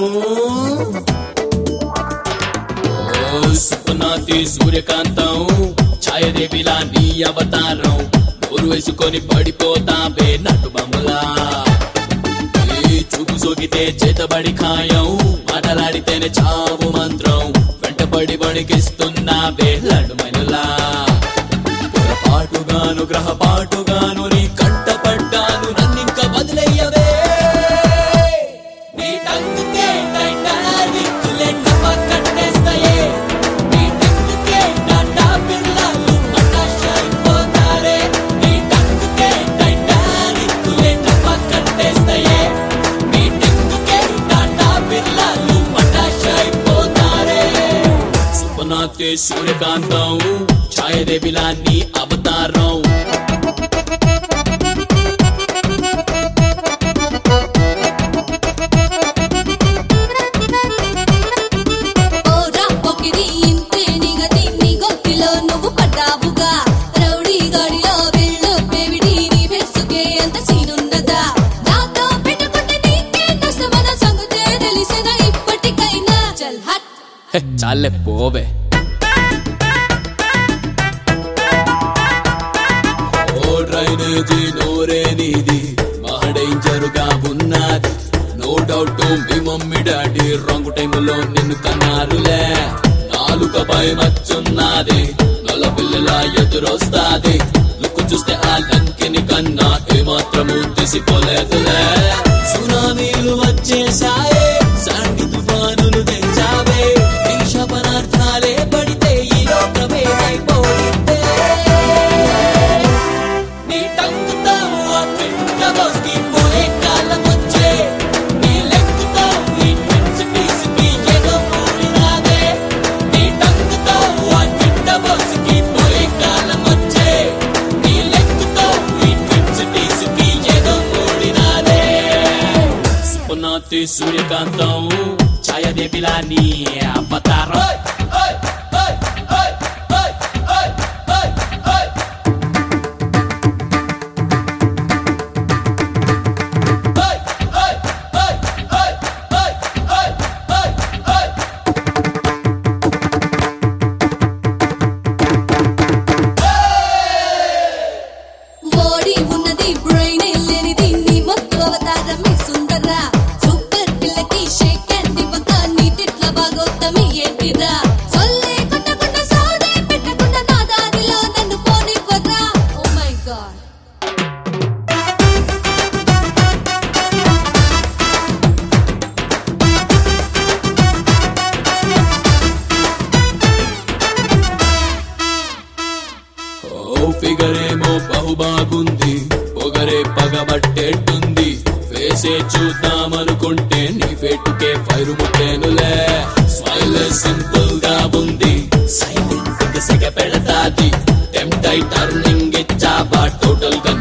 ఓ సుపనాతి సూర్యకాంతం ఛాయదేవిలా నీ అవతారం నోరు వేసుకొని పడిపోతావే నటు బొమ్మలా ఈ చూపు సోకితే చేతబడి ఖాయం మాటలాడితేనే చావు మంత్రం వెంటబడి వణికిస్తున్నావే లడుమనులా పొరపాటుగాను గ్రహపాటుగాను నీ కంట పడ్డాను నన్నింక వదిలేయవే నీ టంగుకే టైటానిక్లే కట్టేస్తాయే నీ టంగుకే టాటా బిర్లాలు అటాషైపోతారే నీ టంగుకే టైటానిక్లే కట్టేస్తాయే నీ టంగుకే టాటా బిర్లాలు అటాషైపోతారే సుపనాతే సూర్యకాంతం ఛాయదేవిలా నీ అవతారం ఓరా పొకిరి ఇంతే నిగది నీ గొత్తిలో నువ్వు పడ్డావుగా రౌడీ గాడిలో వెళ్ళు పెవిడి నీ ఫేసుకే అంత సీనున్నదా నాతో పెట్టుకుంటే నీకే నష్టమన సంగతే తెలిసిన ఇప్పటికైనా చల్ హట్ హే, చాలే పోవే ఓ డ్రైనేజీ నోరే నీది మహా డేంజర్ గా ఉన్నది నో డౌట్ మీ మమ్మీ డాడీ రాంగ్ టైంలో నిన్ను కన్నారులే నాలుకపై మచ్చున్నది నల్ల పిల్లల ఎదురొస్తాది లుక్కు చూస్తే ఆ లంకిని కన్నా ఏమాత్రము తీసిపోలేదులే సునామీలు వచ్చేసాయే శాంతి తుఫానులు తెచ్చావే విష పదార్థాలే పడితే ఈ లోకమే అయిపోయిందే నీ టంగుతో ఆ పిండ బస్కి పోయే కాలం వచ్చే నీ లెక్కుతో ఈ ట్విన్స్ పీస్కి ఏదో మూడినాదే నీ టంగుతో ఆ పిండ బస్కి పోయే కాలం వచ్చే నీ లెక్కుతో ఈ ట్విన్స్ పీస్కి ఏదో మూడినాదే సుపనాతి సూర్యకాంతం ఛాయాదేవిలా నీ అవతారం ఓడి ఉన్నది బ్రెయిన్ లేనిది నీ మొత్తం అవతారమే సుందరా సూపర్ పిల్లకి షేక్ అండ్ ఇవ్వక నీ తిట్ల బాగోత్తమి ఏంటిరా సొల్లే కొట్టకుండా సౌదే పెట్టకుండా నా దారిలో నన్ను పోనివ్వరా ఓ మై గాడ్ ఓ ఫిగరేమో బహు బాగుంది పొగరే పగబట్టేట్టుంది ఫేసే చూద్దామనుకుంటే నీ పెట్టుకే ఫైరు ముట్టేనులే స్మైల్ సింపుల్ గా ఉంది సైలెంట్ గా సిగ పెడతాది టెంప్టై టర్నింగ్ ఇచ్చావా టోటల్ గా